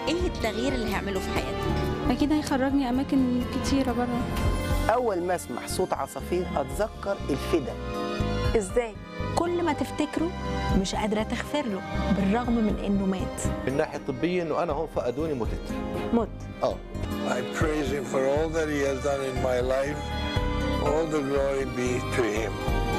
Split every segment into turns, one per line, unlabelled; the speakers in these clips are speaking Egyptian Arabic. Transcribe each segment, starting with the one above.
ايه التغيير اللي هيعمله في حياتك
اكيد هيخرجني اماكن كتيره بره
اول ما اسمع صوت عصافير اتذكر الفدا
ازاي كل ما تفتكره مش قادره تغفر له بالرغم من انه مات
من الناحيه الطبيه انه انا هم فقدوني متت
مت
اه
I praise him for all that he has done in my life. All the glory be to him.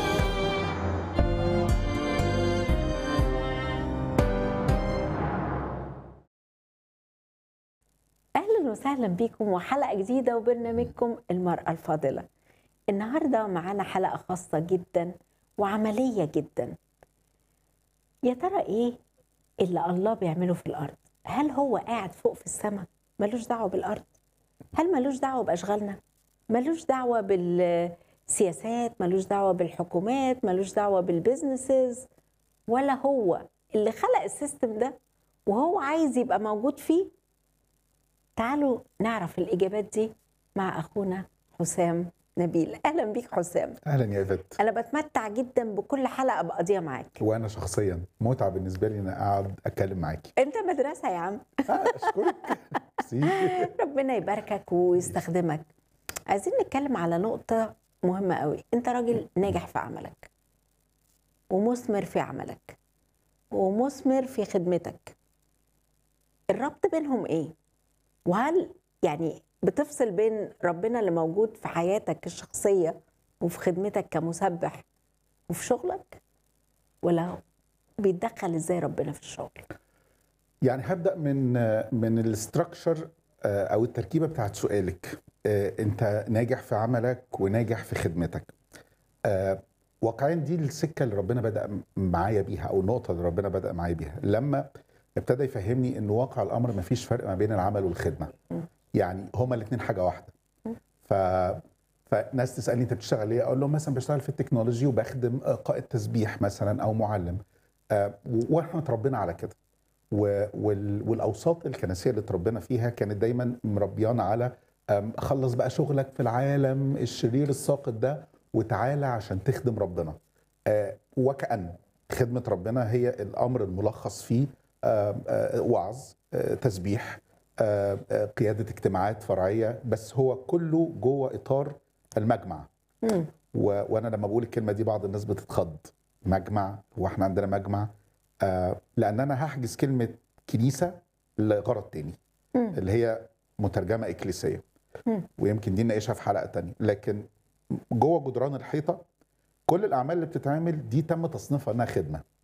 اهلا وسهلا بيكم وحلقه جديده وبرنامجكم المراه الفاضله النهارده معانا حلقه خاصه جدا وعمليه جدا يا ترى ايه اللي الله بيعمله في الارض هل هو قاعد فوق في السماء ملوش دعوه بالارض هل ملوش دعوه باشغالنا ملوش دعوه بالسياسات ملوش دعوه بالحكومات ملوش دعوه بالبزنسز ولا هو اللي خلق السيستم ده وهو عايز يبقى موجود فيه تعالوا نعرف الإجابات دي مع أخونا حسام نبيل أهلا بيك حسام
اهلا يا ايفت
أنا بتمتع جدا بكل حلقة بقضيها معاك
وانا شخصيا متعه بالنسبه لي ان اقعد اتكلم معاكي
أنت مدرسة يا عم
آه، اشكرك ميرسي.
ربنا يباركك ويستخدمك عايزين نتكلم على نقطة مهمة قوي أنت راجل ناجح في عملك ومثمر في عملك ومثمر في خدمتك الربط بينهم إيه؟ وهل يعني بتفصل بين ربنا اللي موجود في حياتك الشخصية وفي خدمتك كمسبح وفي شغلك ولا بيتدخل ازاي ربنا في الشغل
يعني هبدا من من الاستراكشر او التركيبه بتاعت سؤالك آه، انت ناجح في عملك وناجح في خدمتك آه، واقعيا دي السكه اللي ربنا بدا معايا بيها او النقطه اللي ربنا بدا معايا بيها لما ابتدى يفهمني ان واقع الامر ما فيش فرق ما بين العمل والخدمه يعني هما الاثنين حاجه واحده ف فناس تسالني انت بتشتغل ايه اقول لهم مثلا بشتغل في التكنولوجي وبخدم آه، قائد تسبيح مثلا او معلم آه، واحنا اتربينا على كده و- وال- والاوساط الكنسيه اللي اتربينا فيها كانت دايما مربيانا على أم، خلص بقى شغلك في العالم الشرير الساقط ده وتعالى عشان تخدم ربنا آه، وكأن خدمة ربنا هي الأمر الملخص فيه آم، آه، وعظ آه، تسبيح آه، آه، قيادة اجتماعات فرعية بس هو كله جوه إطار المجمع
مم.
و... وانا لما بقول الكلمه دي بعض الناس بتتخض مجمع هو احنا عندنا مجمع آه لان انا هحجز كلمه كنيسه لغرض تاني
مم.
اللي هي مترجمه اكليسيه
مم.
ويمكن دي نناقشها في حلقه تانية لكن جوه جدران الحيطه كل الاعمال اللي بتتعمل دي تم تصنيفها انها خدمه